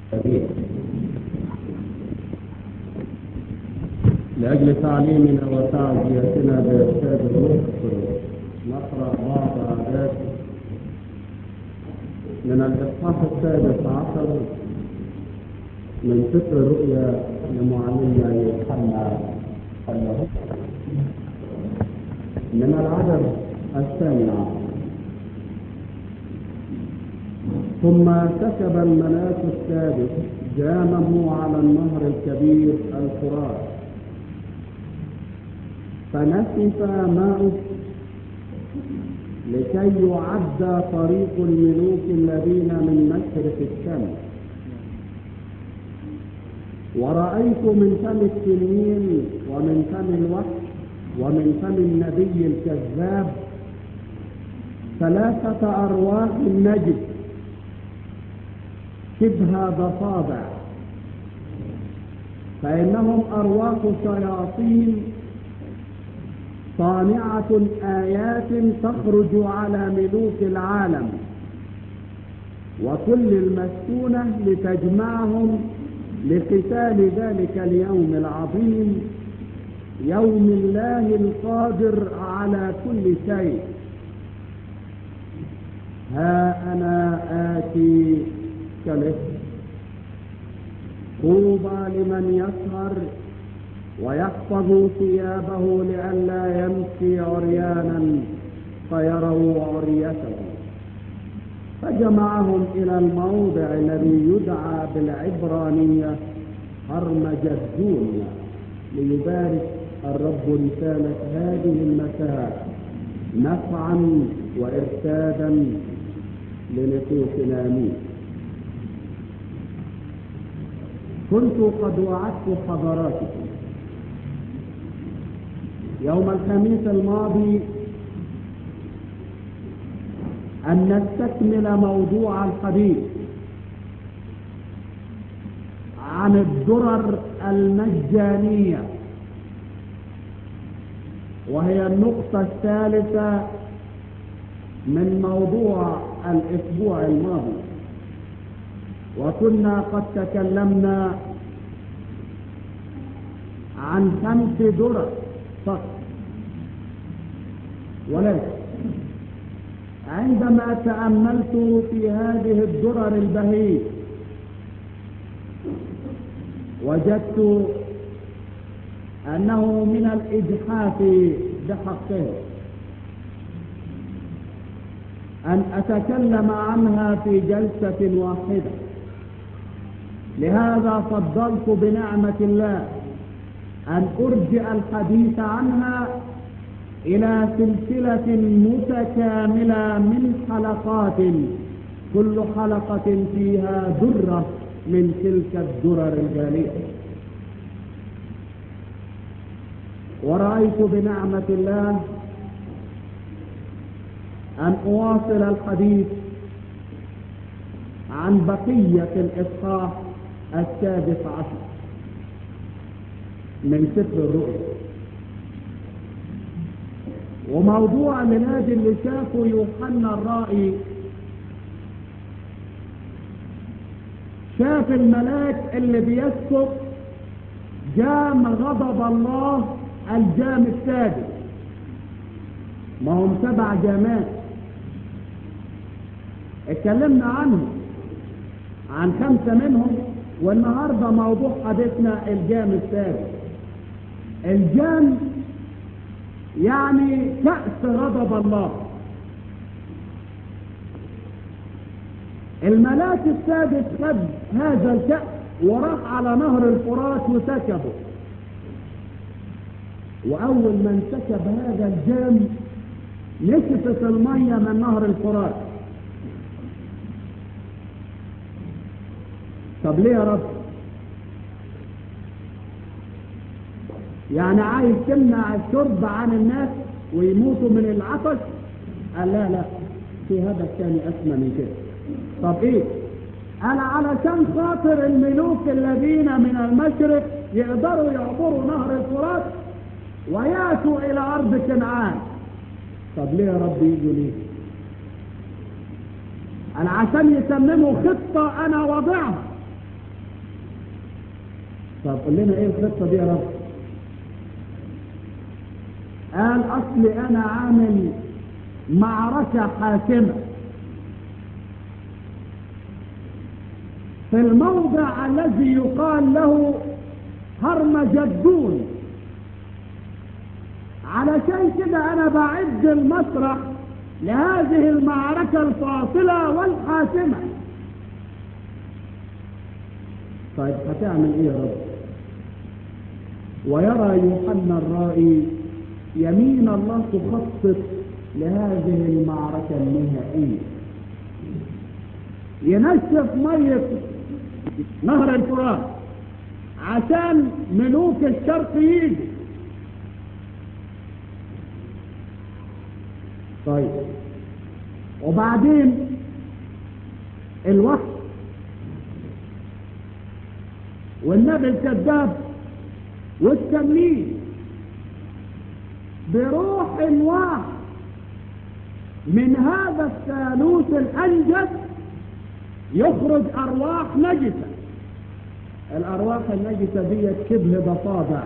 لأجل تعليمنا وتعزيتنا بإرشاد الروح نقرأ بعض آيات من الإصحاح السادس عشر من سفر الرؤيا لمعلمنا يوحنا الله من العدد الثاني عشر ثم سكب الملاك السادس جامه على النهر الكبير الفرات فنسف ماءه لكي يعد طريق الملوك الذين من مشرق الشمس ورأيت من فم التنين ومن فم الوحش ومن فم النبي الكذاب ثلاثة أرواح النجد شبه ضفادع فإنهم أرواح شياطين صانعة آيات تخرج على ملوك العالم وكل المسكونة لتجمعهم لقتال ذلك اليوم العظيم يوم الله القادر على كل شيء ها أنا آتي كالإثم طوبى لمن يسهر ويحفظ ثيابه لئلا يمشي عريانا فيروا عريته فجمعهم إلى الموضع الذي يدعى بالعبرانية هرمجدون ليبارك الرب رسالة هذه المساء نفعا وإرشادا لنفوسنا آمين كنت قد وعدت حضراتكم يوم الخميس الماضي أن نستكمل موضوع الحديث عن الدرر المجانية وهي النقطة الثالثة من موضوع الأسبوع الماضي وكنا قد تكلمنا عن خمس درر فقط ولكن عندما تأملت في هذه الدرر البهية وجدت أنه من الإجحاف بحقه أن أتكلم عنها في جلسة واحدة لهذا فضلت بنعمة الله أن أرجع الحديث عنها إلى سلسلة متكاملة من حلقات كل حلقة فيها درة من تلك الدرر الجالية ورأيت بنعمة الله أن أواصل الحديث عن بقية الإصحاح السادس عشر من سفر الرؤيا وموضوع ميلاد اللي شافه يوحنا الرائي شاف الملاك اللي بيسقط جام غضب الله الجام السادس ما هم سبع جامات اتكلمنا عنهم عن خمسة منهم والنهاردة موضوع حديثنا الجام السادس الجام يعني كأس غضب الله الملاك السادس خد هذا الكأس وراح على نهر الفرات وسكبه وأول من سكب هذا الجام نشفت المية من نهر الفرات طب ليه يا رب يعني عايز تمنع الشرب عن الناس ويموتوا من العطش قال لا لا في هذا الثاني اسمى من كده طب ايه انا علشان خاطر الملوك الذين من المشرق يقدروا يعبروا نهر الفرات وياتوا الى ارض كنعان طب ليه يا رب يجوا ليه انا عشان يتمموا خطة انا وضعها طب قول لنا ايه الخطة دي يا رب قال اصلي انا عامل معركة حاسمة في الموضع الذي يقال له هرمجدون علشان كده انا بعد المسرح لهذه المعركة الفاصلة والحاسمة طيب هتعمل ايه يا رب ويرى يوحنا الرائي يمين الله تخطط لهذه المعركة النهائية ينشف مية نهر الفرات عشان ملوك الشرق يجي طيب وبعدين الوقت والنبي الكذاب والتمليل بروح واحد من هذا الثالوث الأنجد يخرج أرواح نجسة الأرواح النجسة دي شبه ضفادع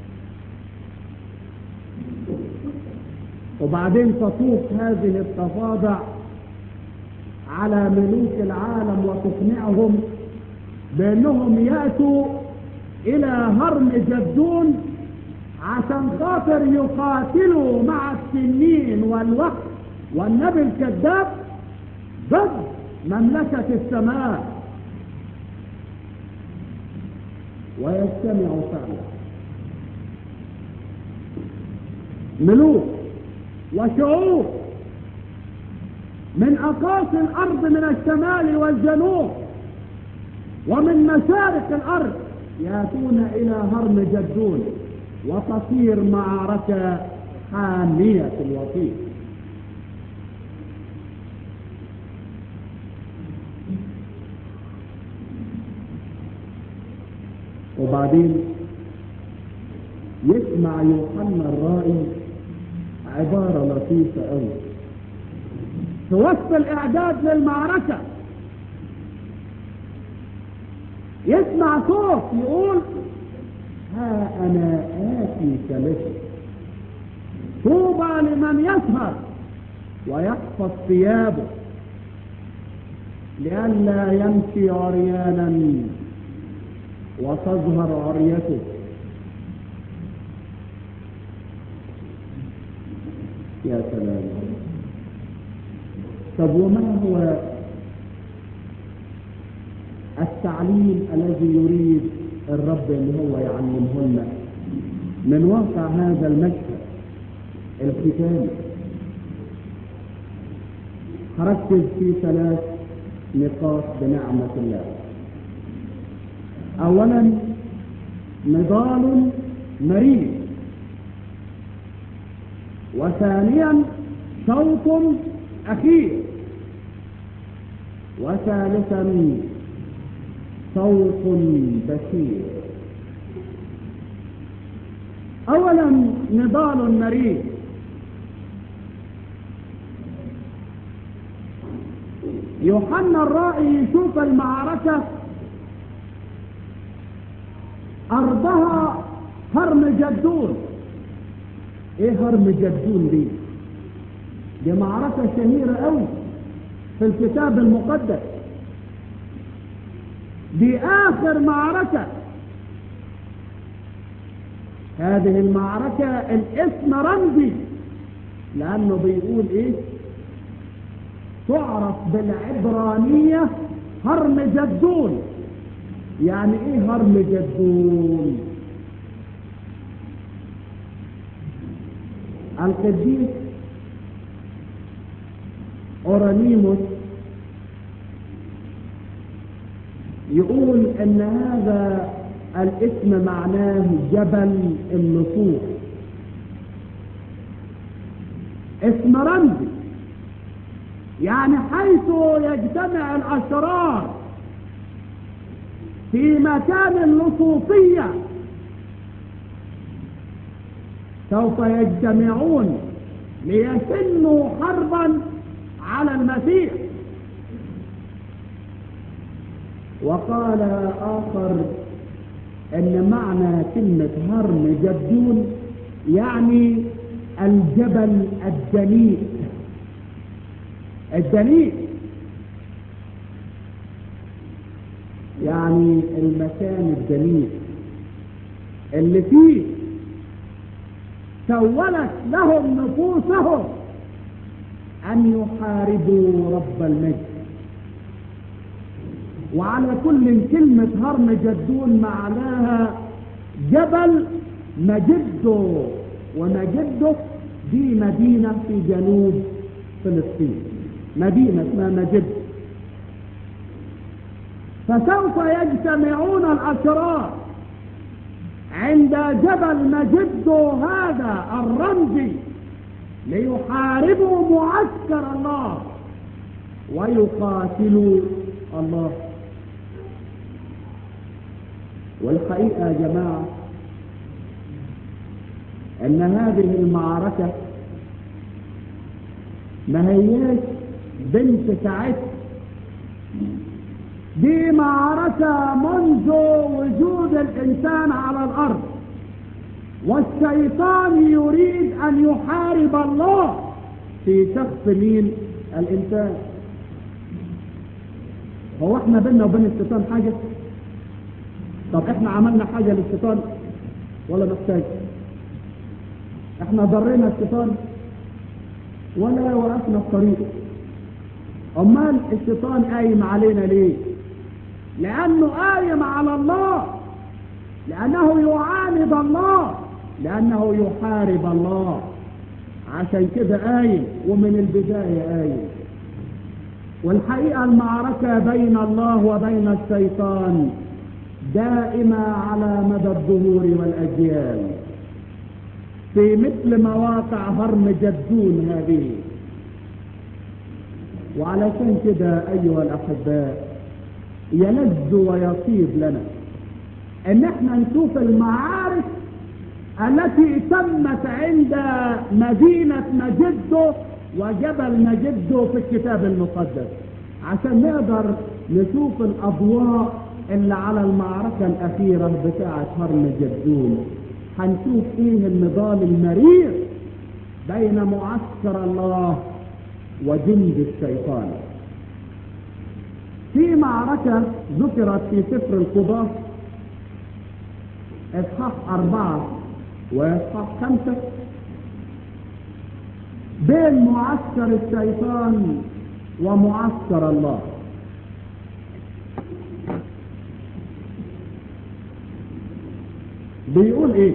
وبعدين تطوف هذه الضفادع على ملوك العالم وتقنعهم بأنهم يأتوا إلى هرم جدون عشان خاطر يقاتلوا مع السنين والوقت والنبي الكذاب ضد مملكة السماء ويجتمع فعلا ملوك وشعوب من أقاصي الأرض من الشمال والجنوب ومن مشارق الأرض يأتون إلى هرم جدون وتصير معركة حامية الوطيس وبعدين يسمع يوحنا الرائي عبارة لطيفة أوي في وسط الإعداد للمعركة يسمع صوت يقول ها أنا آتي كمثل طوبى لمن يسهر ويحفظ ثيابه لئلا يمشي عريانا وتظهر عريته يا سلام طب وما هو التعليم الذي يريد الرب ان هو يعلمه لنا من واقع هذا المشهد الختامي هركز في ثلاث نقاط بنعمة الله اولا نضال مريض وثانيا صوت اخير وثالثا صوت بشير اولا نضال مريض يوحنا الرائي يشوف المعركة أرضها هرم جدون إيه هرم جدون دي؟ دي معركة شهيرة أوي في الكتاب المقدس دي آخر معركة هذه المعركة الاسم رمزي لأنه بيقول إيه تعرف بالعبرانية هرم جدون يعني ايه هرم جدون القديس اورانيموس يقول ان هذا الاسم معناه جبل النصوص اسم رمزي يعني حيث يجتمع الأشرار في مكان اللصوصية سوف يجتمعون ليسنوا حربا على المسيح وقال آخر ان معنى كلمة هرم جدون يعني الجبل الدنيء الدنيء يعني المكان الدنيء اللي فيه سولت لهم نفوسهم ان يحاربوا رب المجد وعلى كل كلمة هرم جدون معناها جبل مجده ومجده دي مدينة في جنوب فلسطين مدينة اسمها مجد فسوف يجتمعون الأشرار عند جبل مجد هذا الرمزي ليحاربوا معسكر الله ويقاتلوا الله والحقيقة يا جماعة ان هذه المعركة ما هياش بنت ساعتها دي معركة منذ وجود الانسان على الارض والشيطان يريد ان يحارب الله في شخص مين الانسان هو احنا بيننا وبين الشيطان حاجة طب احنا عملنا حاجة للشيطان ولا محتاج احنا ضرينا الشيطان ولا وقفنا الطريق امال الشيطان قايم علينا ليه لانه قايم على الله لانه يعاند الله لانه يحارب الله عشان كده قايم ومن البداية قايم والحقيقة المعركة بين الله وبين الشيطان دائمة على مدى الظهور والأجيال في مثل مواقع هرم جدون هذه وعلشان كده أيها الأحباء يلذ ويطيب لنا ان احنا نشوف المعارك التي تمت عند مدينة مجده وجبل مجده في الكتاب المقدس عشان نقدر نشوف الاضواء اللي على المعركة الاخيرة بتاعة هرم جدون هنشوف ايه النضال المرير بين معسكر الله وجند الشيطان في معركة ذكرت في سفر القضاة اصحاح اربعة واصحاح خمسة بين معسكر الشيطان ومعسكر الله بيقول ايه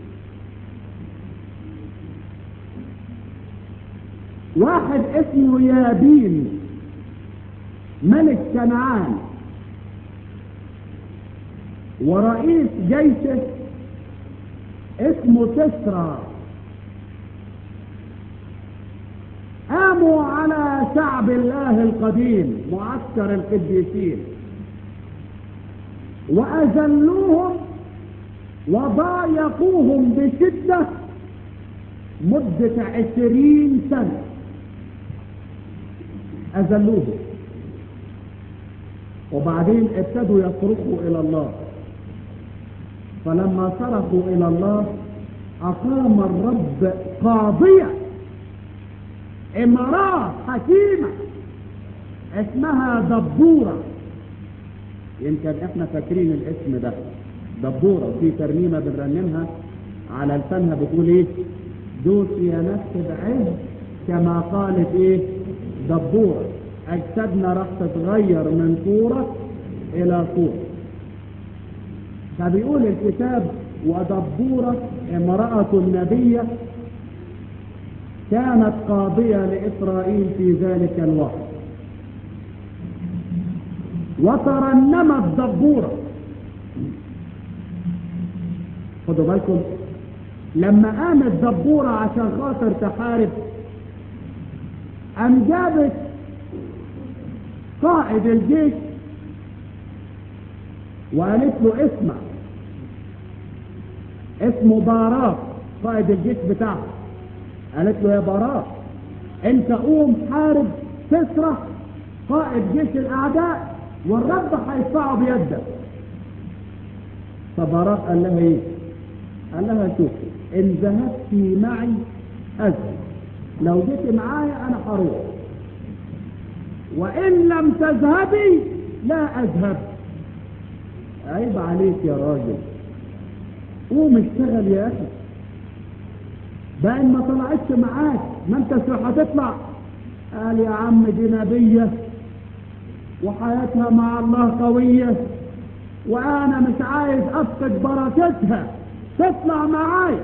واحد اسمه يابين ملك كنعان ورئيس جيشه اسمه تسرى قاموا على شعب الله القديم معسكر القديسين وأذلوهم وضايقوهم بشدة مدة عشرين سنة أذلوهم وبعدين ابتدوا يصرخوا إلى الله فلما صرخوا إلى الله أقام الرب قاضية امرأة حكيمة اسمها دبورة يمكن احنا فاكرين الاسم ده دبورة وفي ترنيمة بنرنمها على لسانها بتقول ايه دوس يا نفس بعز كما قالت ايه دبورة اجسادنا راح تتغير من صورة الى صورة فبيقول الكتاب ودبورة امرأة النبية كانت قاضية لإسرائيل في ذلك الوقت وترنمت دبورة خدوا بالكم لما قامت دبورة عشان خاطر تحارب قام جابت قائد الجيش وقالت له اسمع اسمه باراك قائد الجيش بتاعه قالت له يا باراك انت قوم حارب تسرح قائد جيش الاعداء والرب هيدفعه بيدك فبراء قال لها ايه قال لها شوف ان ذهبتي معي اذهب لو جيت معايا انا هروح وان لم تذهبي لا اذهب عيب عليك يا راجل قوم اشتغل يا اخي ده ان ما طلعتش معاك ما انت هتطلع قال يا عم دي نبيه وحياتها مع الله قويه وانا مش عايز افقد بركتها تطلع معايا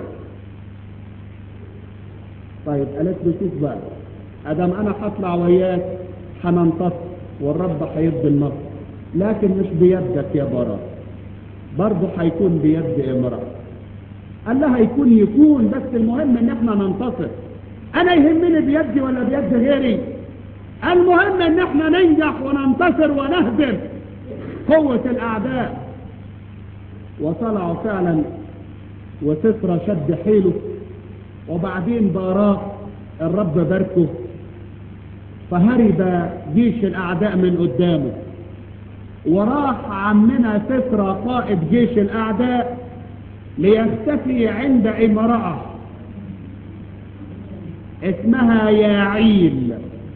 طيب قالت له شوف بقى ادم انا هطلع وياك هننتصر والرب هيدي النصر لكن مش بيدك يا براء برضه هيكون بيد امرأة قال لها يكون يكون بس المهم ان احنا ننتصر انا يهمني بيدي ولا بيد غيري المهم ان احنا ننجح وننتصر ونهزم قوة الاعداء وطلعوا فعلا وسفرة شد حيله وبعدين باراق الرب باركه فهرب جيش الاعداء من قدامه وراح عمنا سفرة قائد جيش الاعداء ليختفي عند امرأة اسمها ياعيل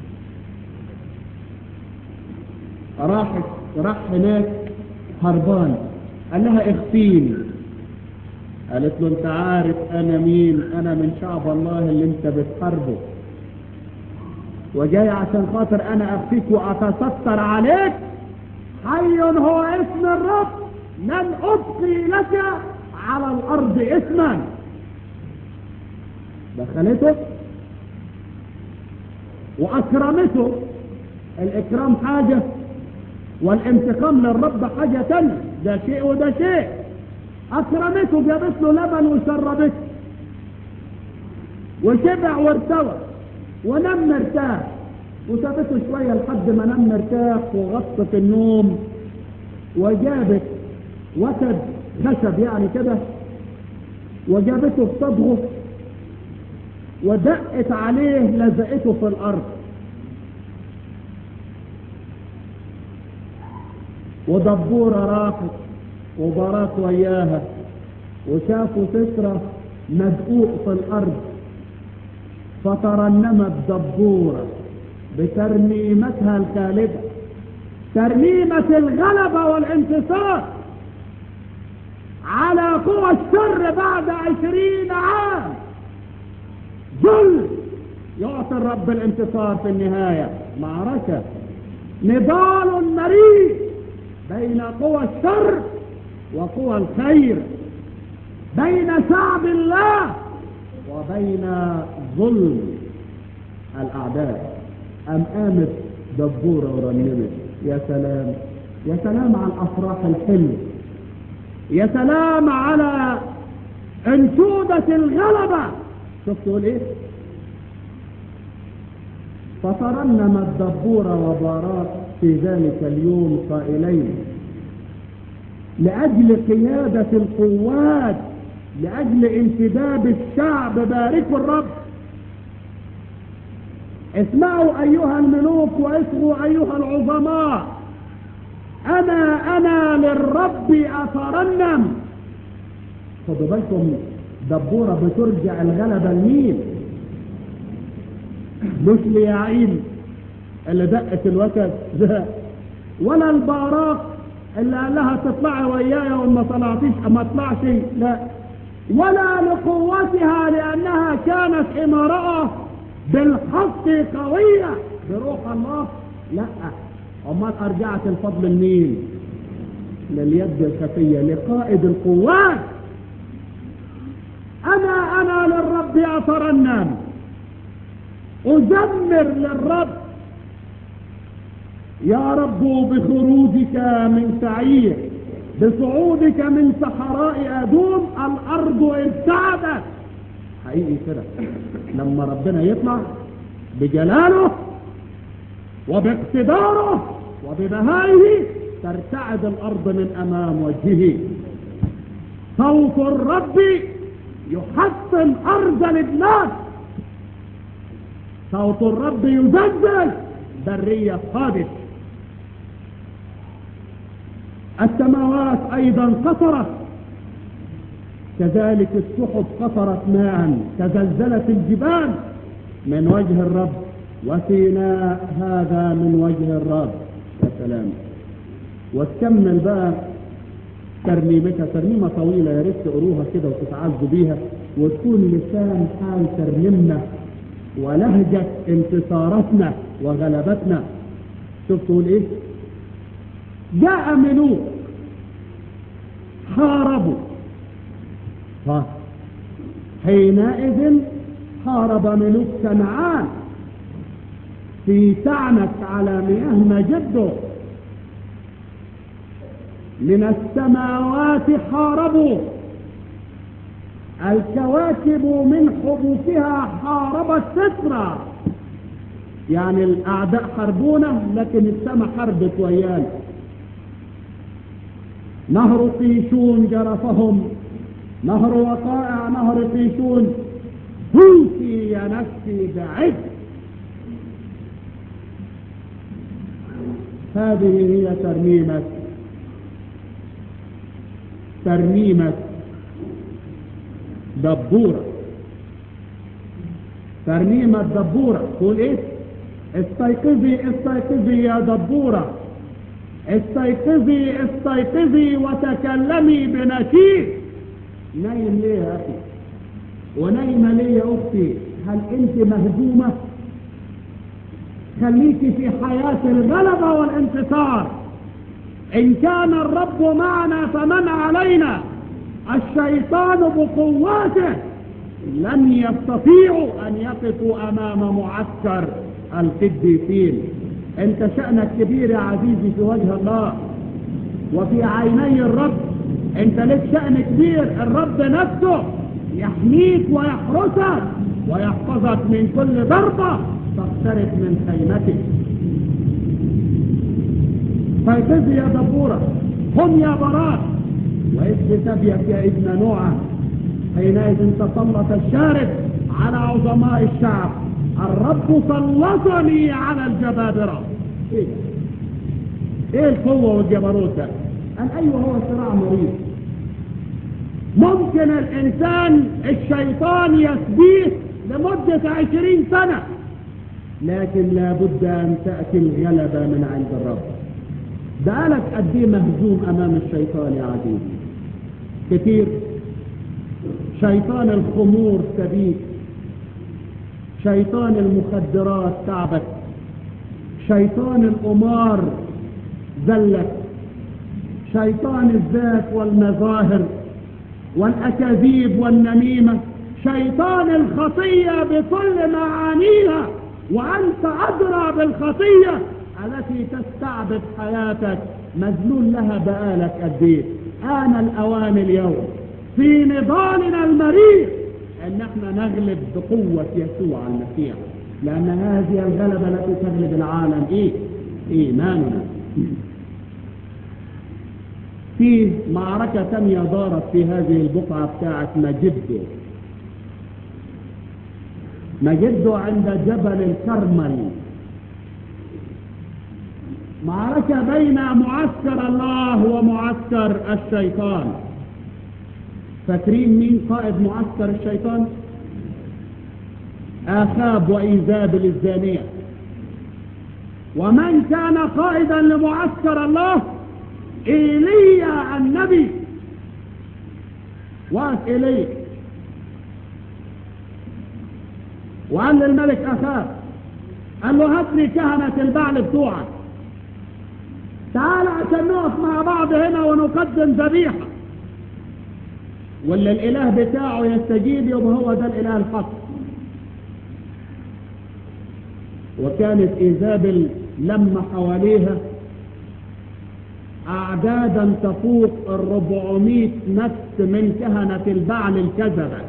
راح راح هناك هربان قال لها اختين قالت له انت عارف انا مين انا من شعب الله اللي انت بتحاربه وجاي عشان خاطر انا اخفيك واتستر عليك حي هو اسم الرب لن ابقي لك على الارض اسما دخلته واكرمته الاكرام حاجة والانتقام للرب حاجة تانية ده شيء وده شيء اكرمته جابت له لبن وشربته وشبع وارتوى ونام مرتاح وسابته شوية لحد ما نام مرتاح وغطت النوم وجابت وتد خشب يعني كده وجابته في صدغه ودقت عليه لزقته في الارض ودبورة راحت وبارات وياها وشافوا سترة مدقوق في الارض فترنمت دبورة بترنيمتها الخالدة ترنيمة الغلبة والانتصار على قوى الشر بعد عشرين عام ذل يعطي الرب الانتصار في النهاية معركة نضال مريض بين قوى الشر وقوى الخير بين شعب الله وبين ظلم الأعداء أم قامت دبورة ورنمت يا سلام يا سلام على الأفراح الحلوة يا سلام على انشودة الغلبة شوف تقول ايه فترنم الدبورة وبارات في ذلك اليوم قائلين لأجل قيادة القوات لأجل انتداب الشعب باركوا الرب اسمعوا أيها الملوك واسمعوا أيها العظماء أنا أنا للرب أترنم خدوا بالكم دبورة بترجع الغلبة لمين مش ليعين اللي دقت الوتد ده ولا الباراق اللي قال لها تطلعي ويايا وما طلعتيش ما طلعش لا ولا لقوتها لأنها كانت امرأة بالحق قوية بروح الله لا أمال أرجعت الفضل لمين لليد الخفية لقائد القوات أنا أنا للرب أترنم أزمر للرب يا رب بخروجك من سعير بصعودك من صحراء أدوم الأرض ارتعدت حقيقي كده لما ربنا يطلع بجلاله وباقتداره وببهائه ترتعد الأرض من أمام وجهه صوت الرب يحطم أرض البلاد صوت الرب يزلزل برية قادس السماوات أيضا قطرت كذلك السحب قطرت ماء تزلزلت الجبال من وجه الرب وسيناء هذا من وجه الرب يا سلام وتكمل بقى ترنيمتها ترنيمة طويلة يا ريت تقروها كده وتتعزوا بيها وتكون لسان حال ترنيمنا ولهجة انتصاراتنا وغلبتنا شوف تقول ايه جاء ملوك حاربوا ها حينئذ حارب ملوك كنعان في تعنت على مياه مجده من السماوات حاربوا الكواكب من حبوكها حاربت سترة يعني الأعداء حربونا لكن السماء حربت ويانا نهر قيشون جرفهم نهر وقائع نهر قيشون هوتي يا نفسي بعد هذه هي ترنيمة ترنيمة دبورة ترنيمة دبورة تقول ايه استيقظي استيقظي يا دبورة استيقظي استيقظي وتكلمي بنشيد نايم ليه يا اخي ونايمة ليه يا اختي هل انت مهزومة خليكي في حياة الغلبة والانتصار ان كان الرب معنا فمن علينا الشيطان بقوته لن يستطيعوا ان يقفوا امام معسكر القديسين انت شأنك كبير يا عزيزي في وجه الله وفي عيني الرب انت لك شأن كبير الرب نفسه يحميك ويحرسك ويحفظك من كل ضربة تقترب من خيمتك فيقظ يا دبورة هم يا برات وإذ سبيك يا ابن نوعة حينئذ تسلط الشارد على عظماء الشعب الرب سلطني على الجبابرة ايه ايه القوة والجبروت ده قال ايوه هو صراع مريض ممكن الانسان الشيطان يسبيه لمدة عشرين سنة لكن لابد ان تأتي الغلبة من عند الرب ده قالك قد ايه مهزوم امام الشيطان يا عزيزي كتير شيطان الخمور سبيك شيطان المخدرات تعبك شيطان القمار زلك شيطان الذات والمظاهر والأكاذيب والنميمة شيطان الخطية بكل معانيها وأنت أدرى بالخطية التي تستعبد حياتك مذلول لها بقالك قد ايه آن الأوان اليوم في نضالنا المريض ان احنا نغلب بقوة يسوع المسيح لان هذه الغلبة التي تغلب العالم ايه ايماننا في معركة تانية دارت في هذه البقعة بتاعت مجدو مجدو عند جبل الكرمل معركة بين معسكر الله ومعسكر الشيطان فاكرين مين قائد معسكر الشيطان آخاب وإيزابل الزانية ومن كان قائدا لمعسكر الله إيليا النبي وقف إليه وقال للملك أخاب قال له هات لي كهنة البعل بتوعك تعال عشان نقف مع بعض هنا ونقدم ذبيحه ولا الاله بتاعه يستجيب يبقى هو ده الاله الحق وكانت ايزابل لما حواليها اعدادا تفوق الربعمائة نفس من كهنة البعل الكذبة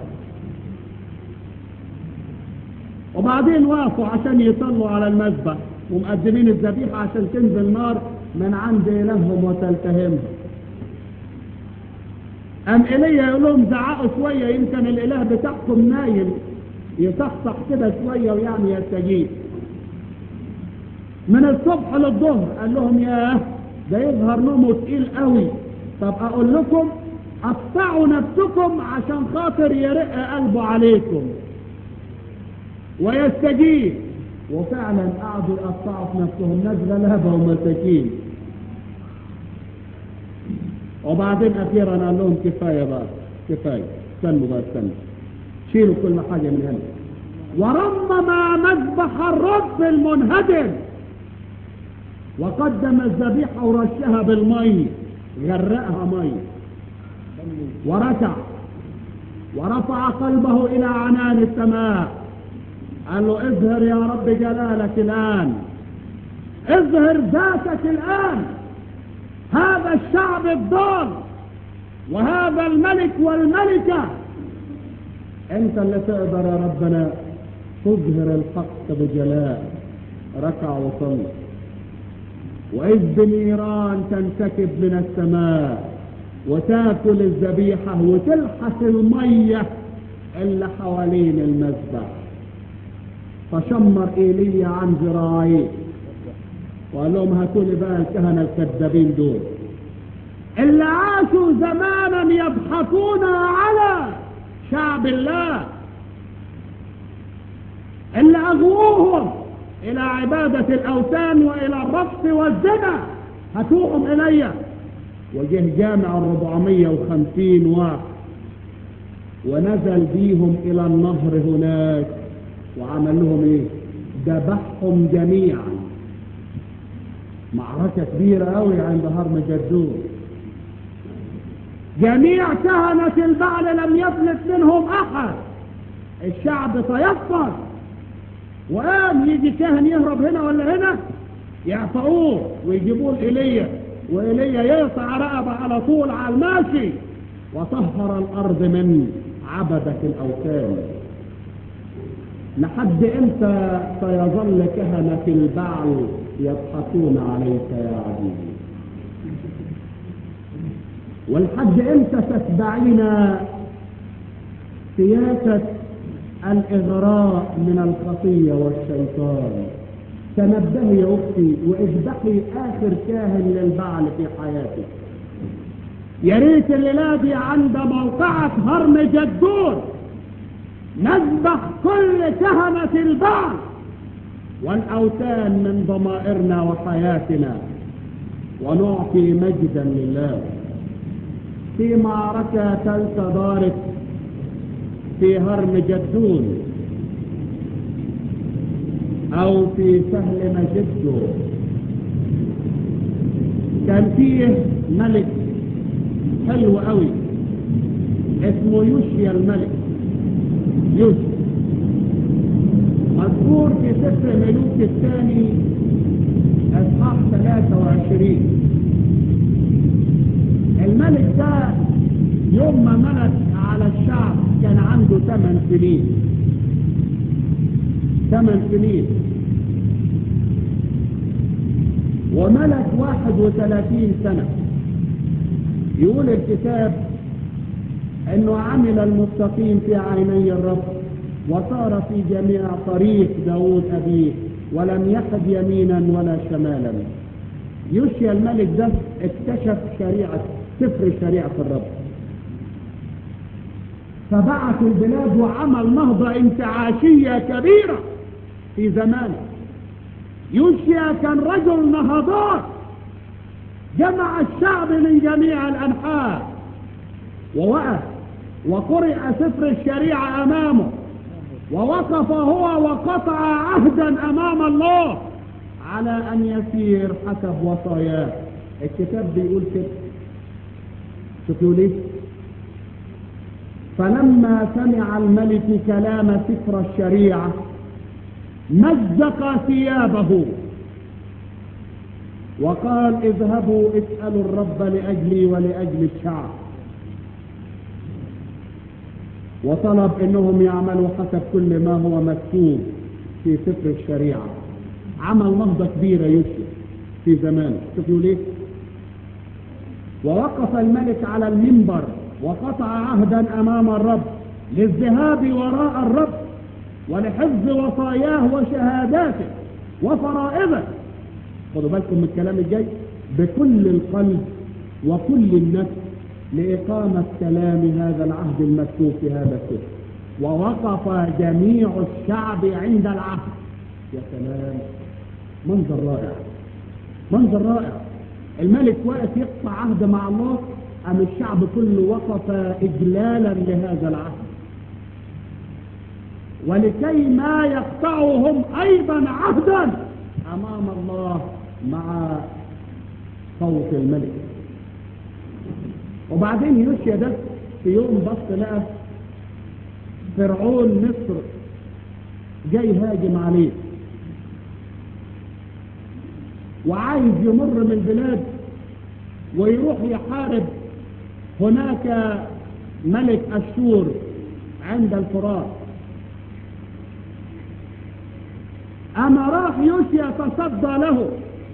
وبعدين وقفوا عشان يصلوا على المذبح ومقدمين الذبيحة عشان تنزل نار من عند إلههم وتلتهمهم أم إلي يقول لهم زعقوا شوية يمكن الإله بتاعكم نايم يصحصح كده شوية ويعني يستجيب من الصبح للظهر قال لهم ياه ده يظهر نومه تقيل قوي طب أقول لكم قطعوا نفسكم عشان خاطر يرق قلبه عليكم ويستجيب وفعلا قعدوا يقطعوا في نفسهم ناس غلابة ومساكين وبعدين اخيرا قال لهم كفاية بقى كفاية استنوا بقى استنوا شيلوا كل حاجة من هنا ورمم مذبح الرب المنهدم وقدم الذبيحة ورشها بالمي غرقها مي وركع ورفع قلبه إلى عنان السماء قال له اظهر يا رب جلالك الآن اظهر ذاتك الآن هذا الشعب الضال وهذا الملك والملكة انت اللي تقدر يا ربنا تظهر الحق بجلاء ركع وصلى وإذ بنيران تنسكب من السماء وتاكل الذبيحة وتلحس المية اللي حوالين المذبح فشمر ايليا عن ذراعيه وقال لهم هاتوا لي بقى الكهنة الكذابين دول اللي عاشوا زمانا يضحكون على شعب الله اللي أغووهم إلى عبادة الأوثان وإلى الرقص والزنا هاتوهم إلي وجه جامع الربعمية وخمسين واحد ونزل بيهم إلى النهر هناك وعمل لهم إيه ذبحهم جميعا معركة كبيرة قوي عند هرم جدون جميع كهنة البعل لم يفلت منهم أحد الشعب تيسر وقام يجي كاهن يهرب هنا ولا هنا يعطوه ويجيبوه لإيليا وإيليا يقطع رقبة على طول على الماشي وطهر الأرض من عبدة الأوثان لحد امتى سيظل كهنة البعل يضحكون عليك يا عزيزي ولحد امتى تتبعين سياسة الإغراء من الخطية والشيطان تنبهي يا أختي واذبحي آخر كاهن للبعل في حياتك يا ريت الليلة دي عند موقعة هرم جدون نذبح كل كهنة البعل والأوثان من ضمائرنا وحياتنا ونعطي مجدا لله في معركة ثالثة دارت في هرم جدون او في سهل مجدو كان فيه ملك حلو قوي اسمه يوشيا الملك يوشيا مذكور في سفر ملوك الثاني اصحاح 23 الملك ده يوم ما ملك على الشعب كان عنده ثمان سنين ثمان سنين وملك واحد وثلاثين سنة يقول الكتاب انه عمل المستقيم في عيني الرب وصار في جميع طريق داود أبيه ولم يحد يمينا ولا شمالا يوشيا الملك ده اكتشف شريعة سفر شريعة الرب فبعث البلاد وعمل نهضة انتعاشية كبيرة في زمانه يوشيا كان رجل نهضات جمع الشعب من جميع الأنحاء ووقف وقرئ سفر الشريعة أمامه ووقف هو وقطع عهدا أمام الله على أن يسير حسب وصاياه الكتاب بيقول كده شوفوا ليه فلما سمع الملك كلام سفر الشريعة مزق ثيابه وقال اذهبوا اسألوا الرب لأجلي ولأجل الشعب وطلب انهم يعملوا حسب كل ما هو مكتوب في سفر الشريعة عمل نهضة كبيرة يوسف في زمانه شوفوا ليه ووقف الملك على المنبر وقطع عهدا امام الرب للذهاب وراء الرب ولحفظ وصاياه وشهاداته وفرائضه خدوا بالكم من الكلام الجاي بكل القلب وكل النفس لإقامة كلام هذا العهد المكتوب في هذا السفر ووقف جميع الشعب عند العهد يا سلام منظر رائع منظر رائع الملك واقف يقطع عهد مع الله أم الشعب كله وقف إجلالا لهذا العهد ولكي ما يقطعوا هم أيضا عهدا أمام الله مع صوت الملك وبعدين يوشيا ده في يوم بص لقى فرعون مصر جاي هاجم عليه وعايز يمر من البلاد ويروح يحارب هناك ملك أشور عند الفرات أما راح يوشيا تصدى له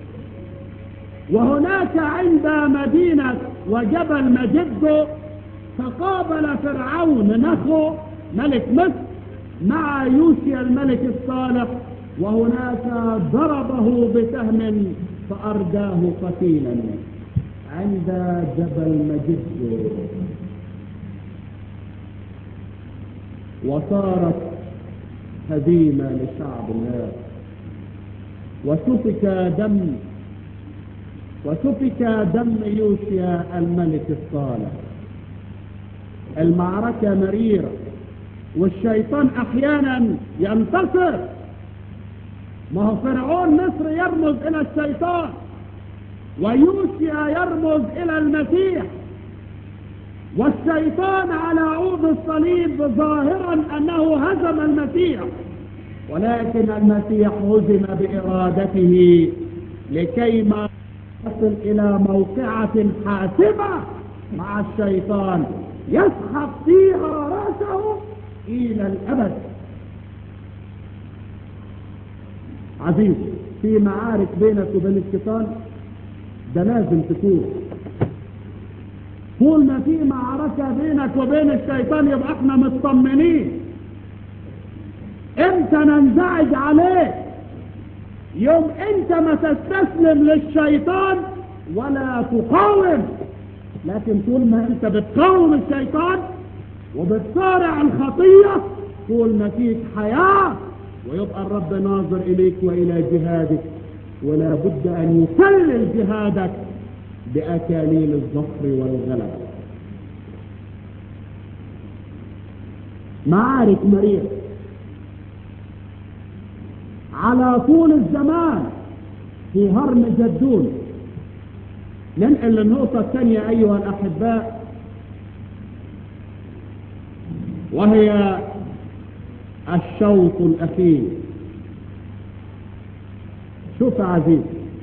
وهناك عند مدينة وجبل مجد تقابل فرعون نخو ملك مصر مع يوشيا الملك الصالح وهناك ضربه بسهم فأرداه قتيلا عند جبل مجد وصارت هزيمة لشعب الله وسفك دم وسفك دم يوشيا الملك الصالح المعركة مريرة والشيطان احيانا ينتصر ما هو فرعون مصر يرمز الى الشيطان ويوشيا يرمز الى المسيح والشيطان على عود الصليب ظاهرا انه هزم المسيح ولكن المسيح هزم بارادته لكي ما يصل الى موقعة حاسمة مع الشيطان يسحق فيها راسه الى الابد عزيز في معارك بينك وبين الشيطان ده لازم تكون طول ما في معركة بينك وبين الشيطان يبقى احنا مطمنين امتى ننزعج عليه يوم انت ما تستسلم للشيطان ولا تقاوم لكن طول ما انت بتقاوم الشيطان وبتصارع الخطية طول ما فيك حياة ويبقى الرب ناظر اليك والى جهادك ولا بد ان يكلل جهادك باكاليل الظفر والغلبة معارك مريض على طول الزمان في هرم جدون ننقل للنقطة الثانية أيها الأحباء وهي الشوط الأخير شوف يا عزيز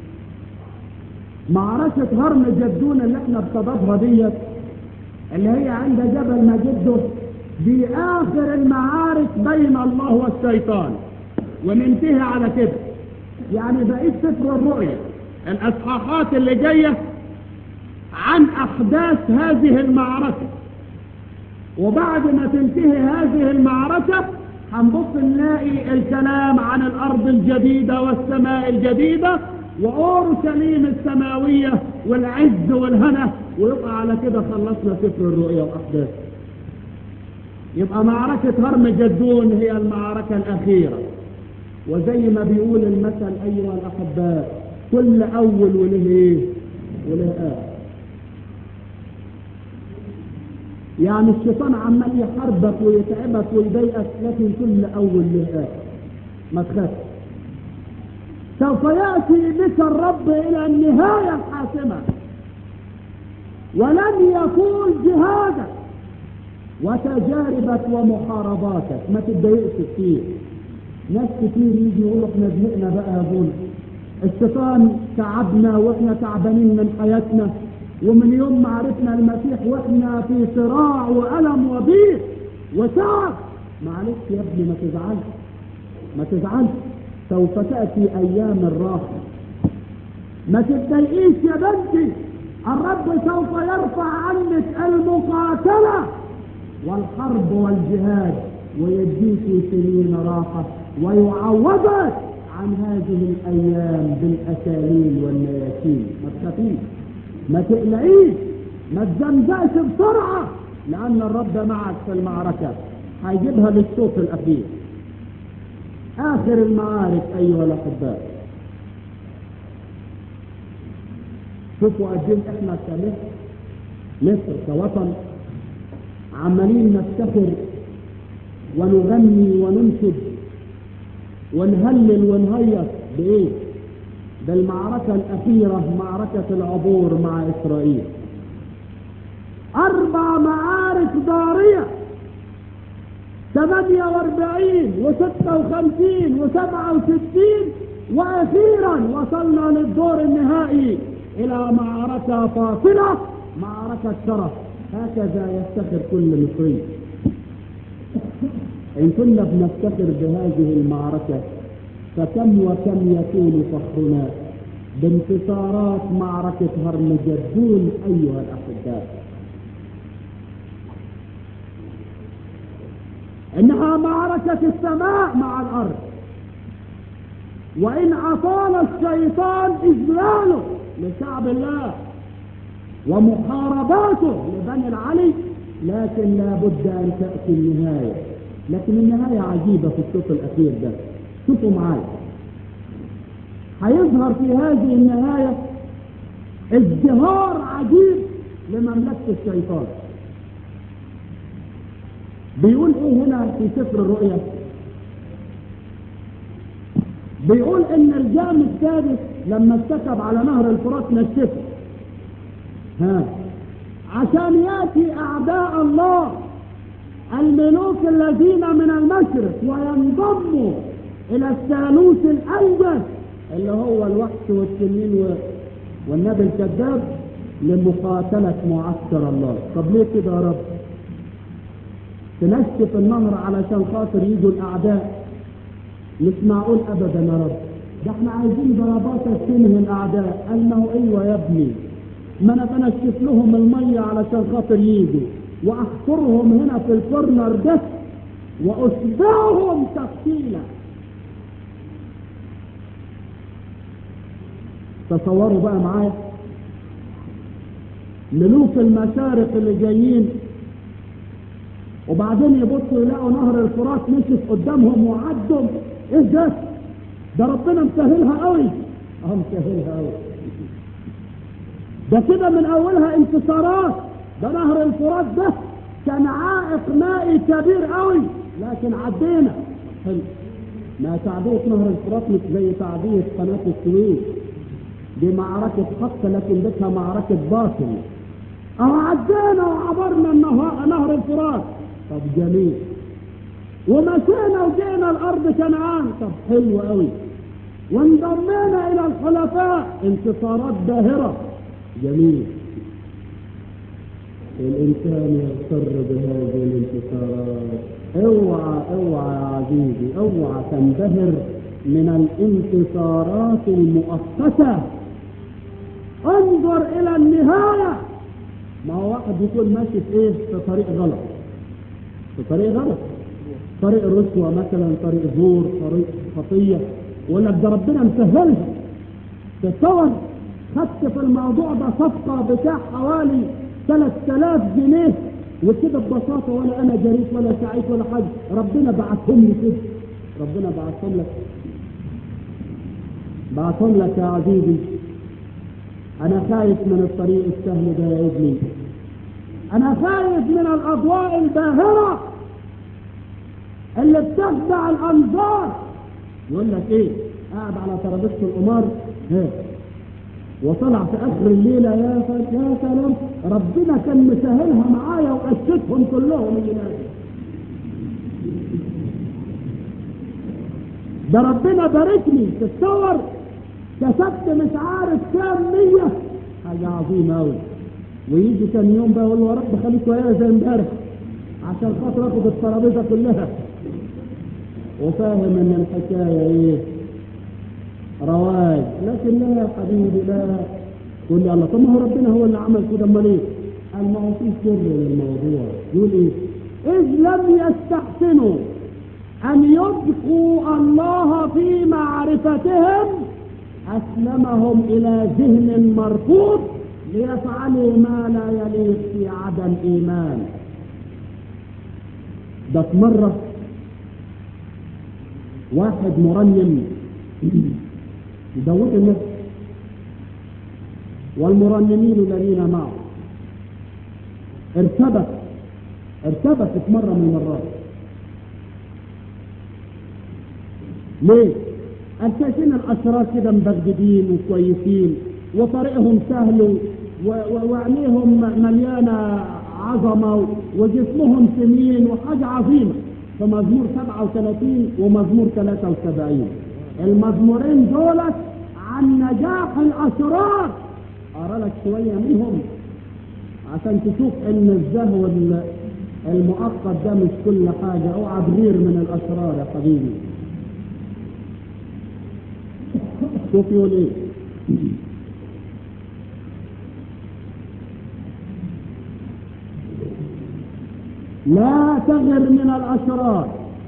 معركة هرم جدون اللي احنا بصددها ديت اللي هي عند جبل مجده دي آخر المعارك بين الله والشيطان وننتهي على كده يعني بقيت سفر الرؤيا الأصحاحات اللي جاية عن أحداث هذه المعركة وبعد ما تنتهي هذه المعركة هنبص نلاقي الكلام عن الأرض الجديدة والسماء الجديدة وأورشليم السماوية والعز والهنا ويبقى على كده خلصنا سفر الرؤيا وأحداث يبقى معركة هرم جدون هي المعركة الأخيرة وزي ما بيقول المثل أيها الأحباء كل أول وله إيه وله آخر يعني الشيطان عمال يحاربك ويتعبك ويضايقك لكن كل اول له اخر ما تخافش سوف ياتي بك الرب الى النهايه الحاسمه ولن يطول جهادك وتجاربك ومحارباتك ما تتضايقش كتير ناس كتير يجي يقولوا احنا زهقنا بقى يا ابونا الشيطان تعبنا واحنا تعبانين من حياتنا ومن يوم ما عرفنا المسيح واحنا في صراع والم وضيق وتعب معلش يا ابني ما تزعلش ما تزعلش سوف تاتي ايام الراحه ما تتضايقيش يا بنتي الرب سوف يرفع عنك المقاتله والحرب والجهاد ويديك سنين راحه ويعوضك عن هذه الايام بالاكاليل والنياشين ما تخافيش ما تقلقيش ما تزمزقش بسرعة لأن الرب معك في المعركة هيجيبها للشوط الأخير آخر المعارك أيها الأحباء شوفوا قد ايه احنا كمصر مصر كوطن عمالين نفتخر ونغني وننشد ونهلل ونهيص بايه بالمعركة الأخيرة معركة العبور مع إسرائيل أربع معارك ضارية ثمانية واربعين وستة وخمسين وسبعة وستين وأخيرا وصلنا للدور النهائي إلى معركة فاصلة معركة شرف هكذا يفتخر كل مصري إن كنا بنفتخر بهذه المعركة فكم وكم يكون فخرنا بانتصارات معركة هرمجدون أيها الأحباء إنها معركة السماء مع الأرض وإن أطال الشيطان إذلاله لشعب الله ومحارباته لبني العلي لكن لا بد أن تأتي النهاية لكن النهاية عجيبة في الشوط الأخير ده شوفوا معايا هيظهر في هذه النهاية ازدهار عجيب لمملكة الشيطان بيقول ايه هنا في سفر الرؤيا بيقول ان الجام السادس لما اتكب على نهر الفرات نشفه ها عشان ياتي اعداء الله الملوك الذين من المشرق وينضموا الى الثالوث الانجس اللي هو الوحش والتنين والنبي الكذاب لمقاتلة معسكر الله طب ليه كده يا رب تنشف النهر علشان خاطر يجوا الاعداء مش معقول ابدا يا رب ده احنا عايزين ضرباتك تنهي الاعداء قال ما هو ايوه يا ابني ما انا بنشف لهم الميه علشان خاطر يجوا واحفرهم هنا في الكورنر ده واشبعهم تقتيلا تصوروا بقى معايا ملوك المشارق اللي جايين وبعدين يبصوا يلاقوا نهر الفرات نشف قدامهم وعدهم ايه ده ده ربنا مسهلها قوي اه مسهلها قوي ده كده من اولها انتصارات ده نهر الفرات ده كان عائق مائي كبير قوي لكن عدينا حلو ما تعدية نهر الفرات مش زي تعدية قناة السويس دي معركة حق لكن بتها معركة باطل اه عدينا وعبرنا النهر, نهر الفرات طب جميل ومشينا وجينا الارض كنعان طب حلو قوي وانضمينا الى الحلفاء انتصارات باهرة جميل الانسان يغتر بهذه الانتصارات اوعى اوعى يا عزيزي اوعى تنبهر من الانتصارات المؤقتة انظر الى النهاية ما هو واحد يكون ماشي في ايه في طريق غلط في طريق غلط طريق الرشوة مثلا طريق زور طريق خطية يقول لك ده ربنا مسهلها تصور خدت في الموضوع ده صفقة بتاع حوالي 3000 جنيه وكده ببساطة ولا أنا جريت ولا سعيت ولا حاجة ربنا بعتهم لي كده ربنا بعتهم لك بعتهم لك يا عزيزي أنا خايف من الطريق السهل ده يا ابني أنا خايف من الأضواء الباهرة اللي بتخدع الأنظار يقول لك إيه قاعد على ترابيزة القمار ها وطلع في اخر الليله يا ف... يا سلام ربنا كان مسهلها معايا وقشتهم كلهم اللي نازل ده ربنا باركني تتصور كسبت مش عارف كام مية حاجة عظيمة أوي ويجي كان يوم بقى يقول له يا رب خليك ويايا زي امبارح عشان خاطر اخد الترابيزة كلها وفاهم ان الحكاية ايه رواج لكن لا يا حبيبي لا تقول لي الله طب ما هو ربنا هو اللي عمل كده امال ايه؟ قال ما هو في سر للموضوع يقول ايه؟ اذ لم يستحسنوا ان يبقوا الله في معرفتهم اسلمهم الى ذهن مرفوض ليفعلوا ما لا يليق في عدم إيمان ده في مرة واحد مرنم يدوق النفس والمرنمين الذين معه ارتبك ارتبك في مرة من المرات ليه؟ قال شايفين الأشرار كده مبغددين وكويسين وطريقهم سهل و- و- وعينيهم مليانة عظمة وجسمهم سمين وحاجة عظيمة في مزمور 37 ومزمور 73 المزمورين دولت عن نجاح الأشرار أرى لك شوية منهم عشان تشوف ان الزهو ال- المؤقت ده مش كل حاجة اوعى تغير من الاشرار يا حبيبي شوف يقول ايه لا تغر من الاشرار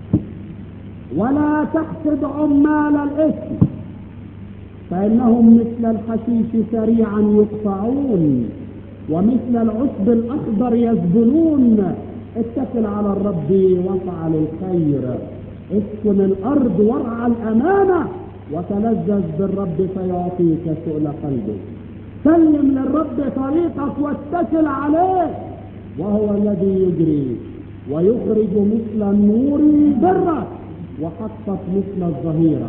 ولا تحسد عمال الاثم فانهم مثل الحشيش سريعا يقطعون ومثل العشب الاخضر يذبلون اتكل على الرب وافعل الخير اسكن الارض وارعى الامانه وتلذذ بالرب فيعطيك سؤل قلبك سلم للرب طريقك واتكل عليه وهو الذي يجري ويخرج مثل النور برك وحقق مثل الظهيره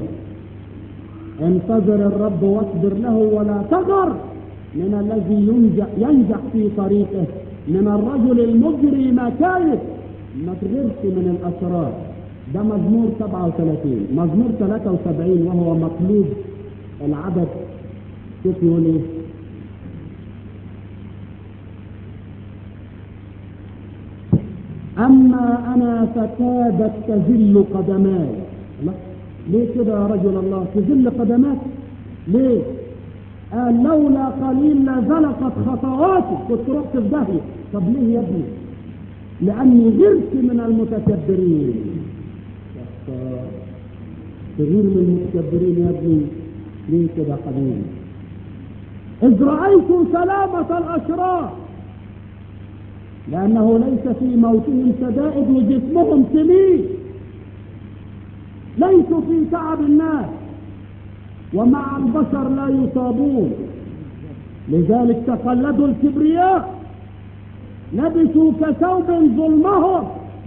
انتظر الرب واصبر له ولا تغر من الذي ينجح, ينجح في طريقه من الرجل المجري مكايد ما تغيرش من الاسرار ده مزمور 37 مزمور 73 وهو مقلوب العدد شوف يقول ايه اما انا فكادت تزل قدماي الله ليه كده يا رجل الله تزل قدماك ليه قال لولا قليل لزلقت خطواتي كنت رحت في داهيه طب ليه يا ابني لاني غرت من المتكبرين يا أخطار. تغير من المتكبرين يا ابني ليه كده يا حبيبي اذ رايت سلامه الاشرار لانه ليس في موتهم شدائد وجسمهم سمين ليسوا في تعب الناس ومع البشر لا يصابون لذلك تقلدوا الكبرياء لبسوا كثوب ظلمهم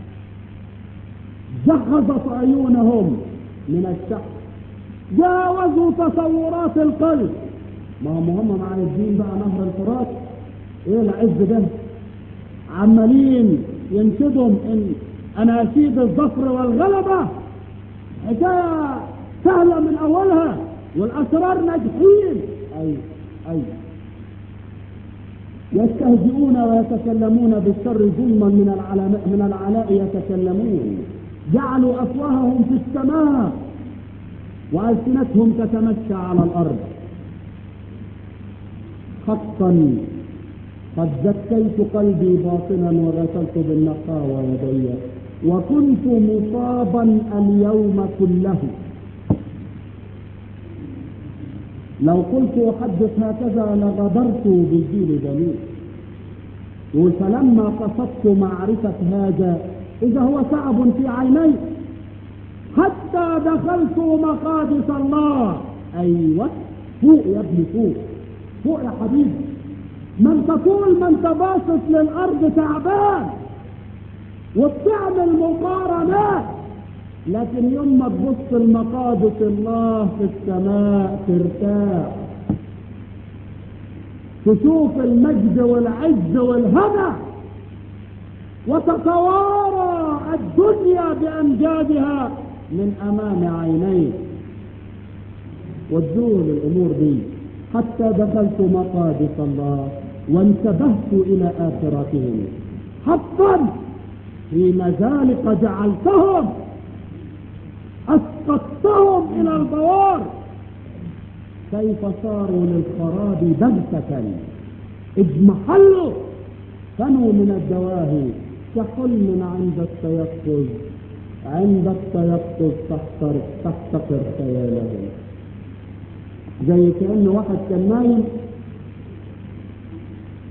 جهزت عيونهم من الشح جاوزوا تصورات القلب ما هم هم عايزين بقى نهر الفرات ايه العز ده عمالين ينشدهم ان اناشيد الظفر والغلبه حكايه سهله من اولها والاسرار ناجحين اي اي يستهزئون ويتكلمون بالشر ظلما من العلاء من العلاء يتكلمون جعلوا افواههم في السماء والسنتهم تتمشى على الارض حقا قد زكيت قلبي باطنا وغسلت بالنقاوى يدي وكنت مصابا اليوم كله لو قلت احدث هكذا لغدرت بالجيل جميل يقول فلما قصدت معرفة هذا إذا هو صعب في عيني حتى دخلت مقادس الله أيوة فوق يا ابني فوق فوق يا حبيبي ما انت طول ما انت باصص للأرض تعبان وبتعمل مقارنات لكن يوم ما تبص لمقادس الله في السماء ترتاح تشوف المجد والعز والهنا وتتوارى الدنيا بأمجادها من أمام عينيك وتزول الأمور دي حتى دخلت مقادس الله وانتبهت إلى آخرتهم حقا في مزالق جعلتهم أسقطتهم إلى البوار كيف صاروا للخراب بغتة اجمحلوا كانوا من الدواهي كحلم عند التيقظ عند التيقظ تحتر تحتقر خيالهم زي كأن واحد كان نايم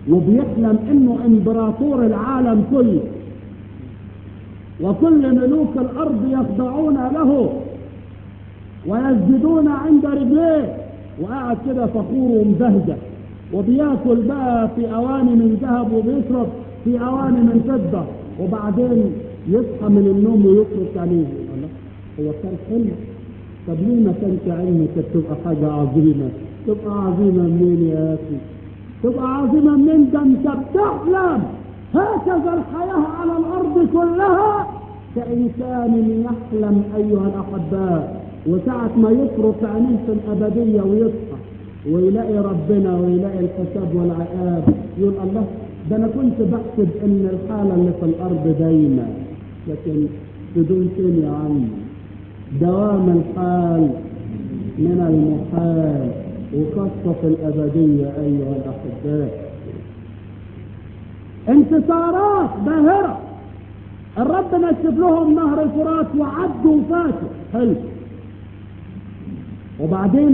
وبيحلم انه امبراطور العالم كله وكل ملوك الارض يخضعون له ويسجدون عند رجليه وقاعد كده فخور ومزهجه وبياكل بقى في اواني من ذهب وبيشرب في اواني من فضه وبعدين يصحى من النوم ويترك عينيه الله هو كان حلم طب ليه ما كانش علمي كانت تبقى حاجه عظيمه تبقى عظيمه منين يا اخي تبقى عظيمه منين ده انت بتحلم هكذا الحياه على الارض كلها كانسان يحلم ايها الاحباء وساعة ما يترك عينيه في الأبدية ويصحى ويلاقي ربنا ويلاقي الحساب والعقاب يقول الله ده أنا كنت بحسب إن الحالة اللي في الأرض دايمة لكن بدون فين يا عم دوام الحال من المحال وقصة في الأبدية أيها الأحباء انتصارات باهرة الرب نشف لهم نهر الفرات وعدوا وفاتوا حلو وبعدين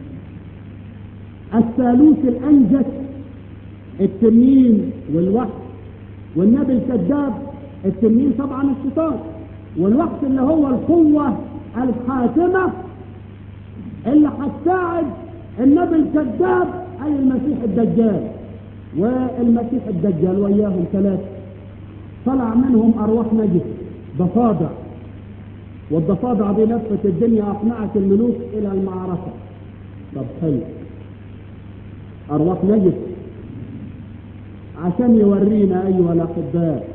الثالوث الأنجس التنين والوحش والنبي الكذاب التنين طبعا الشيطان والوحش اللي هو القوة الحاسمة اللي هتساعد النبي الكذاب أي المسيح الدجال والمسيح الدجال وياهم ثلاثة طلع منهم أرواح نجس ضفادع والضفادع دي لفت الدنيا أقنعت الملوك إلى المعركة طب حلو أرواح نجس عشان يورينا أيها الأحباء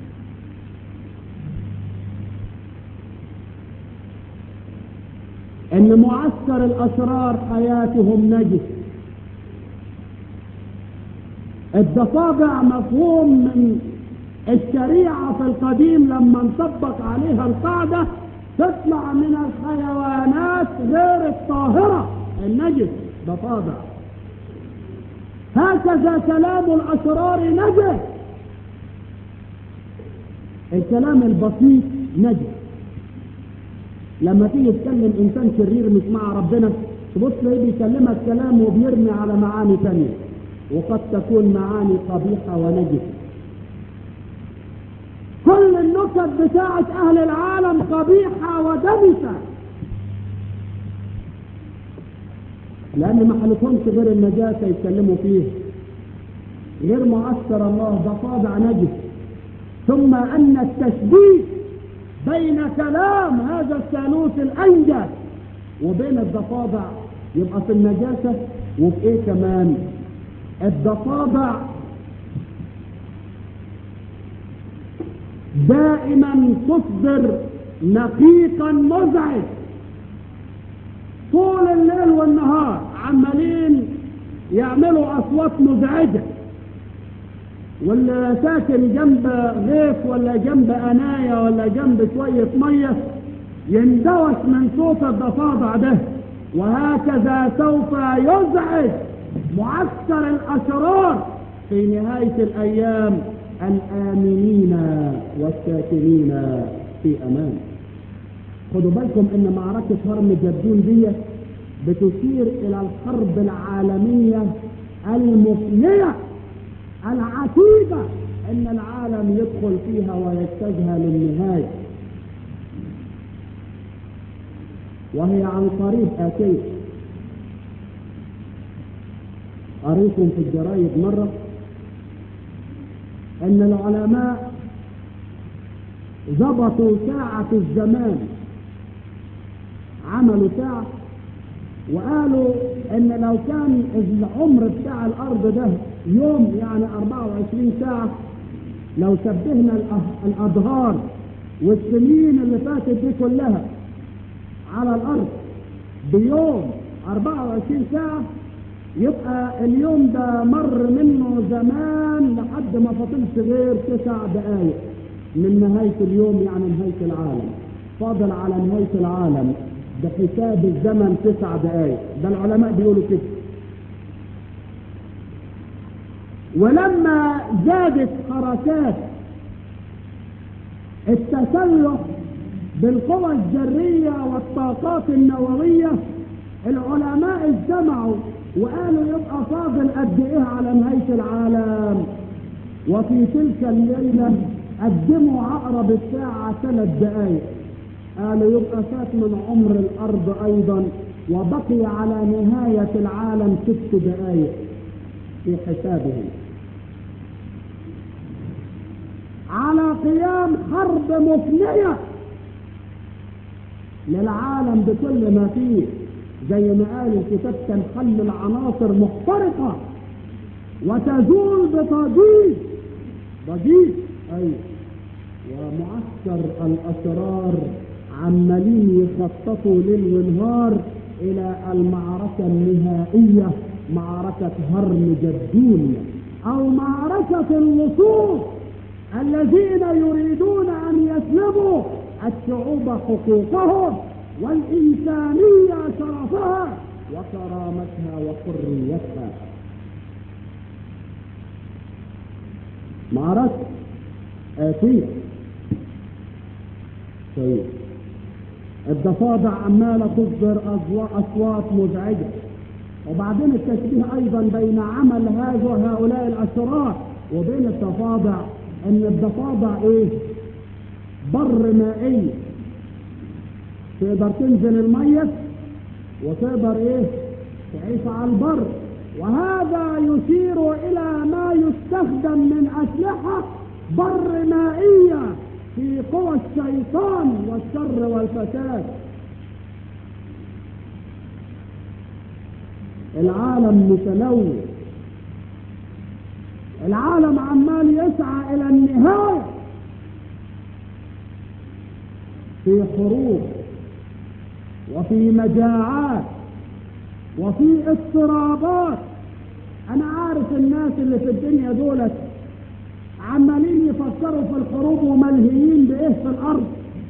إن معسكر الأشرار حياتهم نجس الضفادع مفهوم من الشريعة في القديم لما نطبق عليها القاعدة تطلع من الحيوانات غير الطاهرة النجس ضفادع هكذا كلام الأشرار نجس الكلام البسيط نجس لما تيجي تكلم إنسان شرير مش مع ربنا تبص ليه بيكلمك كلام وبيرمي على معاني ثانية وقد تكون معاني قبيحة ونجسة كل النكت بتاعت اهل العالم قبيحة ودنسة لان ما حلتهمش غير النجاسة يتكلموا فيه غير معسر الله ضفادع نجس ثم ان التشبيه بين كلام هذا الثالوث الانجس وبين الضفادع يبقى في النجاسة وفي ايه كمان الضفادع دائما تصدر نقيقا مزعج طول الليل والنهار عمالين يعملوا اصوات مزعجه واللي ساكن جنب غيث ولا جنب اناية ولا جنب شوية مية يندوش من صوت الضفادع ده وهكذا سوف يزعج معسكر الاشرار في نهاية الايام الآمنين والساكنين في أمان خدوا بالكم ان معركة هرم جدون دي بتشير الى الحرب العالمية المفنية العتيدة ان العالم يدخل فيها ويتجه للنهاية وهي عن قريب آتية قريتم في الجرايد مرة ان العلماء ضبطوا ساعة الزمان عملوا ساعة وقالوا ان لو كان العمر بتاع الارض ده يوم يعني 24 ساعة لو شبهنا الاظهار والسنين اللي فاتت دي كلها على الارض بيوم 24 ساعة يبقى اليوم ده مر منه زمان لحد ما فاضلش غير تسع دقايق من نهاية اليوم يعني نهاية العالم فاضل على نهاية العالم بحساب الزمن تسع دقايق ده العلماء بيقولوا كده ولما زادت حركات التسلح بالقوى الذرية والطاقات النووية العلماء اجتمعوا وقالوا يبقى فاضل قد ايه على نهاية العالم وفي تلك الليلة قدموا عقرب الساعة ثلاث دقايق قالوا يبقى فات من عمر الأرض أيضا وبقي على نهاية العالم ست دقايق في حسابهم على قيام حرب مفنية للعالم بكل ما فيه زي ما قال الكتاب تنحل العناصر محترقة وتزول بضجيج ضجيج أيوة ومعسكر الأسرار عمالين يخططوا ليل ونهار إلى المعركة النهائية معركة هرم جدون أو معركة اللصوص الذين يريدون أن يسلبوا الشعوب حقوقهم والإنسانية شرفها وكرامتها وحريتها معركة آتية طيب الضفادع عمالة تصدر أصوات مزعجة وبعدين التشبيه أيضا بين عمل هذا هؤلاء الأشرار وبين الضفادع ان الضفادع ايه بر مائي تقدر تنزل المية وتقدر ايه تعيش على البر وهذا يشير الى ما يستخدم من اسلحة بر مائية في قوى الشيطان والشر والفساد العالم متلوث العالم عمال يسعى الى النهاية في حروب وفي مجاعات وفي اضطرابات انا عارف الناس اللي في الدنيا دولت عمالين يفكروا في الحروب وملهيين بايه في الارض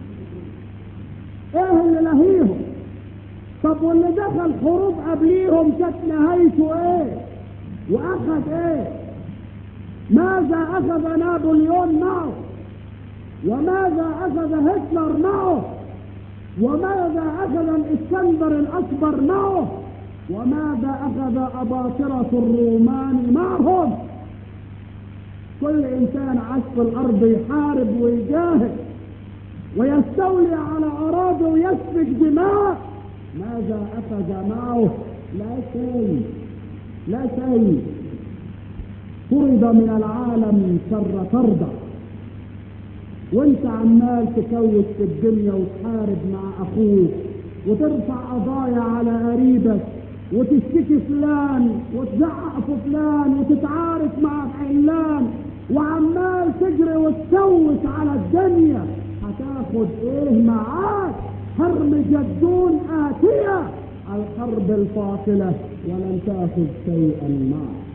ايه اللي لهيهم طب واللي دخل حروب قبليهم كانت نهايته ايه واخذ ايه ماذا أخذ نابليون معه وماذا أخذ هتلر معه وماذا أخذ الإسكندر الأكبر معه وماذا أخذ أباطرة الرومان معهم كل إنسان عاش في الأرض يحارب ويجاهد ويستولي على أراضي ويسفك دماء ماذا أخذ معه لا شيء لا شيء طرد من العالم شر طردة وانت عمال تكوت في الدنيا وتحارب مع اخوك وترفع قضايا على قريبك وتشتكي فلان وتزعق في فلان وتتعارك مع علان وعمال تجري وتسوس على الدنيا هتاخد ايه معاك حرب جدون آتية الحرب الفاصلة ولن تاخذ شيئا معك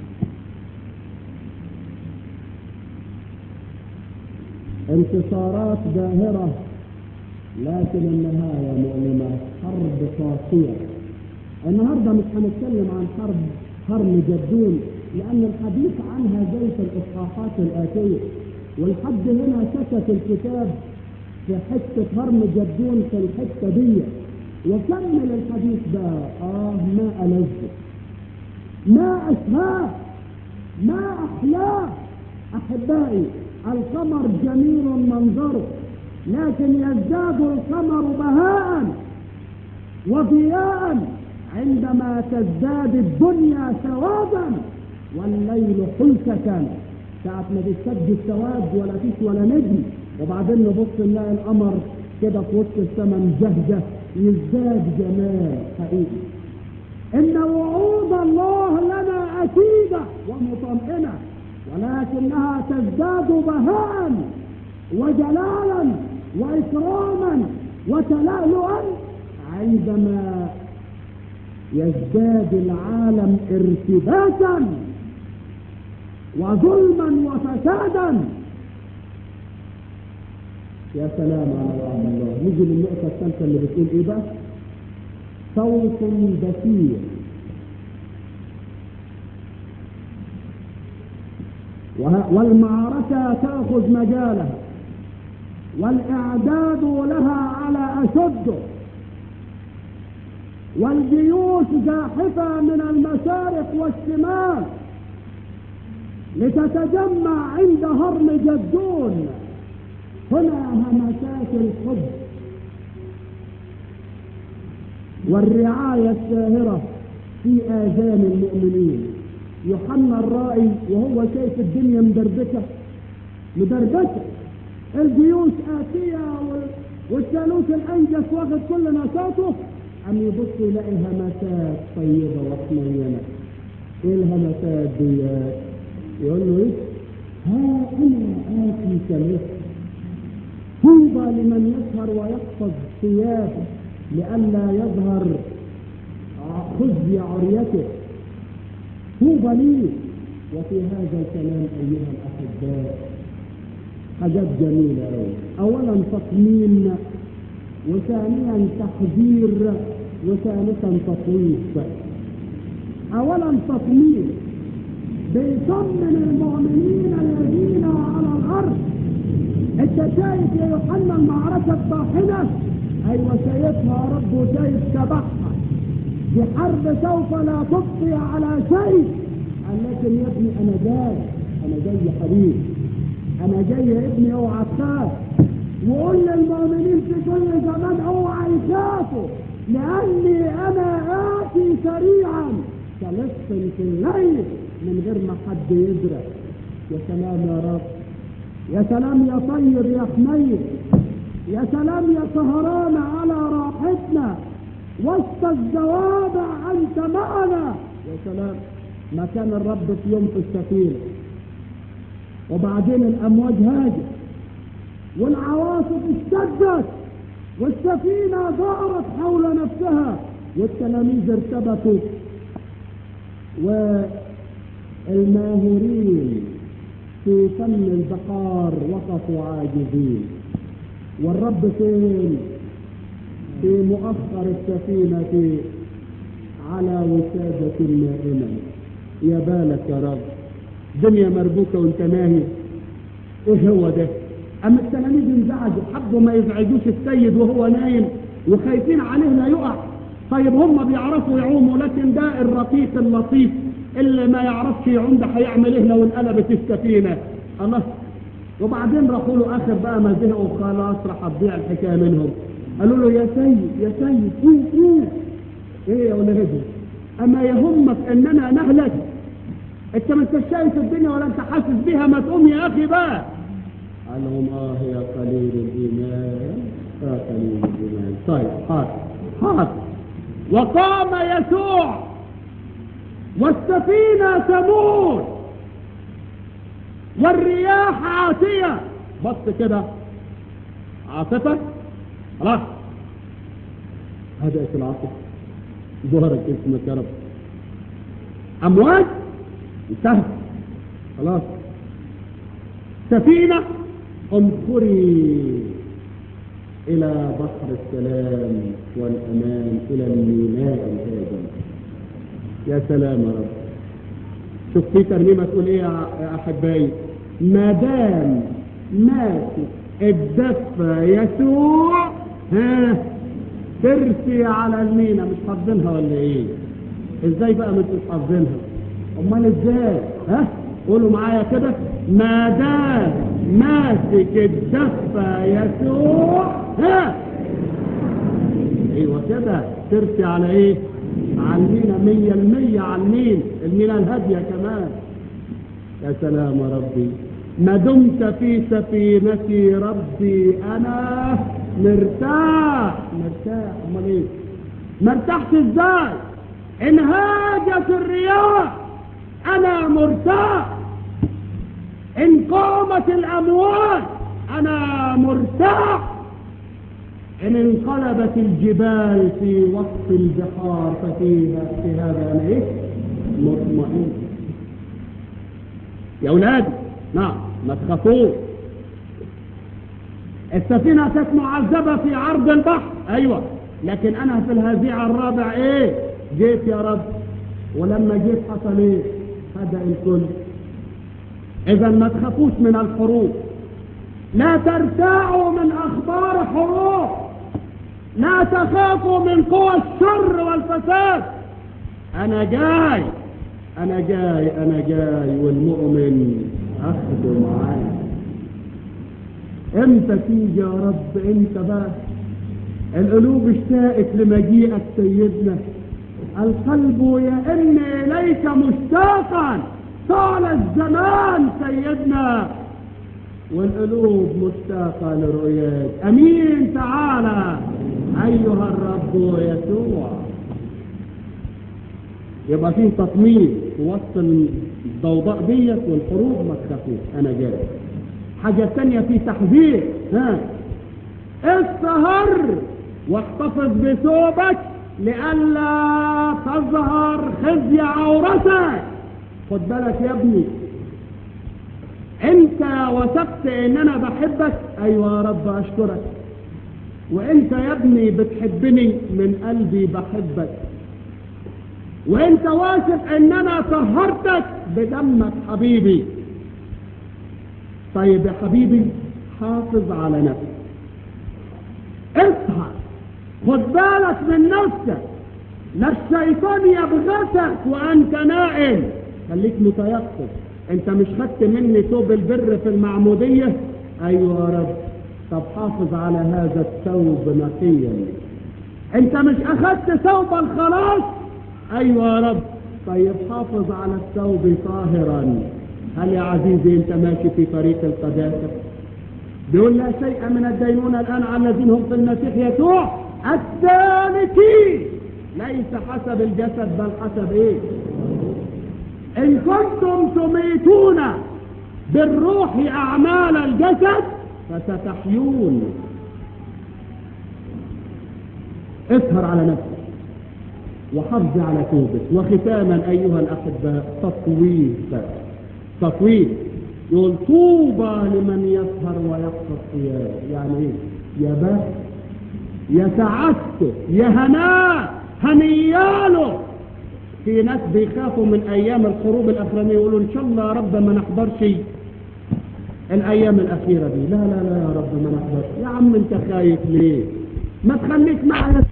انتصارات باهرة لكن النهاية مؤلمة حرب قاسية النهاردة مش هنتكلم عن حرب حرب جدون لأن الحديث عنها زي في الإصحاحات الآتية والحد هنا سكت الكتاب في حتة هرم جدون في الحتة دي وكمل الحديث ده آه ما ألذ ما أشهاه ما أحلاه أحبائي القمر جميل منظره لكن يزداد القمر بهاء وضياء عندما تزداد الدنيا سوادا والليل حلكة ساعة ما تشتد السواد ولا فيش ولا نجم وبعدين نبص نلاقي القمر كده في وسط السماء مجهجة يزداد جمال حقيقي إن وعود الله لنا أكيدة ومطمئنة ولكنها تزداد بهاء وجلالا واكراما وتلألؤا عندما يزداد العالم ارتباكا وظلما وفسادا يا سلام على وعد الله نيجي للنقطة الثالثة اللي بتقول ايه بقى؟ صوت بشير والمعركة تأخذ مجالها والإعداد لها على أشده والجيوش زاحفة من المشارق والشمال لتتجمع عند هرم جدون هنا همسات الحب والرعاية الساهرة في آذان المؤمنين يوحنا الرائي وهو شايف الدنيا مدربكة مدربكة الجيوش آتية والثالوث الأنجس واخد كل نشاطه أم يبص يلاقي همسات طيبة وحنينة إيه الهمسات دي يقول له إيه ها أنا آتي كمثل طوبى لمن يسهر ويحفظ ثيابه لئلا يظهر خزي عريته طوبى لي وفي هذا الكلام أيها الأحباء حاجات جميلة أوي أولا تطمين وثانيا تحذير وثالثا تطويف أولا تطمين بيطمن المؤمنين الذين على الأرض أنت شايف يا يوحنا المعركة الطاحنة أيوة شايفها يا رب وشايف شبحها دي حرب سوف لا تبقي على شيء لكن يا ابني أنا جاي أنا جاي يا حبيبي انا جاي يا ابني اوعى تخاف وقول للمؤمنين في كل زمان اوعى يخافوا لاني انا اتي سريعا كلص في الليل من غير ما حد يدرك يا سلام يا رب يا سلام يا طيب يا حنين يا سلام يا سهران على راحتنا وسط الزوابع انت معنا يا سلام ما كان الرب في يوم في السفينه وبعدين الامواج هاجت والعواصف اشتدت والسفينة دارت حول نفسها والتلاميذ ارتبكوا والماهرين في فن البحار وقفوا عاجزين والرب فين في مؤخر السفينة على وسادة نائمة يا بالك يا رب دنيا مربوكة وانت نايم ايه هو ده اما التلاميذ انزعجوا حبوا ما يزعجوش السيد وهو نايم وخايفين عليه لا يقع طيب هم بيعرفوا يعوموا لكن ده الرقيق اللطيف اللي ما يعرفش يعوم ده هيعمل ايه لو انقلبت السفينة الله وبعدين راحوا له اخر بقى ما زهقوا خلاص راح تضيع الحكايه منهم قالوا له يا سيد يا سيد قوم قوم ايه يا ولادي اما يهمك اننا نهلك انت ما انتش شايف الدنيا ولا انت حاسس بيها ما تقوم يا اخي بقى قال لهم اه يا قليل الايمان يا قليل الايمان طيب حاضر حاضر وقام يسوع والسفينة تموت والرياح عاتية بص كده عاصفة خلاص هدأت العاصفة ظهرت اسمك يا رب أمواج انتهت خلاص سفينة انفري إلى بحر السلام والأمان إلى الميناء الهادم يا سلام يا رب شوف في ترنيمة تقول إيه يا أحبائي ما دام ماسك الدفة يسوع ها ترسي على المينا مش حافظينها ولا ايه ازاي بقى مش حافظينها امال ازاي ها قولوا معايا كده ما دام ماسك الدفة يسوع ها ايوه كده ترسي على ايه على المينا مية المية على المين المينا الهادية كمان يا سلام يا ربي ما دمت في سفينتي ربي انا مرتاح مرتاح امال ايه ما ارتحت ازاي ان هاجت الرياح انا مرتاح ان قامت الاموال انا مرتاح ان انقلبت الجبال في وسط البحار ففيها في هذا انا ايه مطمئن يا اولادي نعم ما تخافوش السفينة كانت معذبة في عرض البحر ايوه لكن انا في الهزيع الرابع ايه جيت يا رب ولما جيت حصل ايه هدأ الكل اذا ما تخافوش من الحروب لا ترتاعوا من اخبار حروب لا تخافوا من قوى الشر والفساد انا جاي انا جاي انا جاي والمؤمن اخده معايا امتى تيجي يا رب امتى بقى القلوب اشتاقت لمجيئك سيدنا القلب يئن اليك مشتاقا طال الزمان سيدنا والقلوب مشتاقة لرؤياك امين تعالى ايها الرب يسوع يبقى فيه تطمين في وسط الضوضاء ديت والحروب ما تخافوش انا جاي حاجة تانية في تحذير ها السهر واحتفظ بثوبك لئلا تظهر خزي عورتك خد بالك يا ابني انت وثقت ان انا بحبك ايوه يا رب اشكرك وانت يا ابني بتحبني من قلبي بحبك وانت واثق ان انا طهرتك بدمك حبيبي طيب يا حبيبي حافظ على نفسك اصحى خد بالك من نفسك لا الشيطان يبغتك وانت نائم خليك متيقظ انت مش خدت مني ثوب البر في المعمودية ايوه يا رب طب حافظ على هذا الثوب نقيا انت مش اخدت ثوب الخلاص ايوه يا رب طيب حافظ على الثوب طاهرا هل يا عزيزي انت ماشي في طريق القداسة بيقول لا شيء من الدينونة الان على الذين هم في المسيح يسوع الثالثين ليس حسب الجسد بل حسب ايه ان كنتم تميتون بالروح اعمال الجسد فستحيون اسهر على نفسك وحافظ على توبك وختاما ايها الاحباء تطويل تطويل يقول طوبى لمن يسهر ويقصى الصيام يعني ايه يا بخت يا سعادته يا هناه هنياله في ناس بيخافوا من ايام الحروب الاخرانيه يقولوا ان شاء الله يا رب ما نحضرش الايام الاخيره دي لا لا لا يا رب ما نحضرش يا عم انت خايف ليه ما تخليك معنا